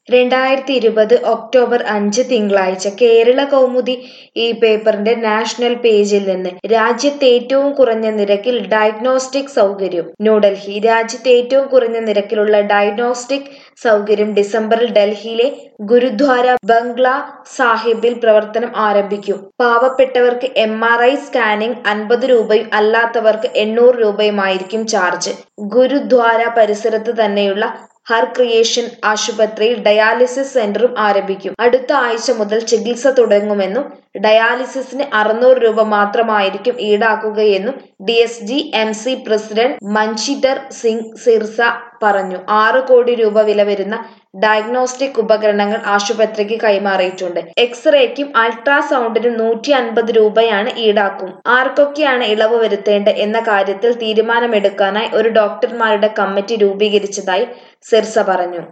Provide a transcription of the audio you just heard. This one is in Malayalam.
രണ്ടായിരത്തി ഇരുപത് ഒക്ടോബർ അഞ്ച് തിങ്കളാഴ്ച കേരള കൗമുദി ഈ പേപ്പറിന്റെ നാഷണൽ പേജിൽ നിന്ന് രാജ്യത്ത് ഏറ്റവും കുറഞ്ഞ നിരക്കിൽ ഡയഗ്നോസ്റ്റിക് സൗകര്യം ന്യൂഡൽഹി രാജ്യത്ത് ഏറ്റവും കുറഞ്ഞ നിരക്കിലുള്ള ഡയഗ്നോസ്റ്റിക് സൗകര്യം ഡിസംബറിൽ ഡൽഹിയിലെ ഗുരുദ്വാര ബംഗ്ലാ സാഹിബിൽ പ്രവർത്തനം ആരംഭിക്കും പാവപ്പെട്ടവർക്ക് എം ആർ ഐ സ്കാനിംഗ് അൻപത് രൂപയും അല്ലാത്തവർക്ക് എണ്ണൂറ് രൂപയുമായിരിക്കും ചാർജ് ഗുരുദ്വാര പരിസരത്ത് തന്നെയുള്ള ഹർ ക്രിയേഷൻ ആശുപത്രിയിൽ ഡയാലിസിസ് സെന്ററും ആരംഭിക്കും അടുത്ത ആഴ്ച മുതൽ ചികിത്സ തുടങ്ങുമെന്നും ഡയാലിസിസിന് അറുന്നൂറ് രൂപ മാത്രമായിരിക്കും ഈടാക്കുകയെന്നും D S G M C president Manjinder Singh Sirsa പറഞ്ഞു ആറ് കോടി രൂപ വില വരുന്ന ഡയഗ്നോസ്റ്റിക് ഉപകരണങ്ങൾ ആശുപത്രിക്ക് കൈമാറിയിട്ടുണ്ട് എക്സ്റേക്കും അൾട്രാസൗണ്ടിനും നൂറ്റി അൻപത് രൂപയാണ് ഈടാക്കും ആർക്കൊക്കെയാണ് ഇളവ് വരുത്തേണ്ടത് എന്ന കാര്യത്തിൽ തീരുമാനമെടുക്കാനായി ഒരു ഡോക്ടർമാരുടെ കമ്മിറ്റി രൂപീകരിച്ചതായി സിർസ പറഞ്ഞു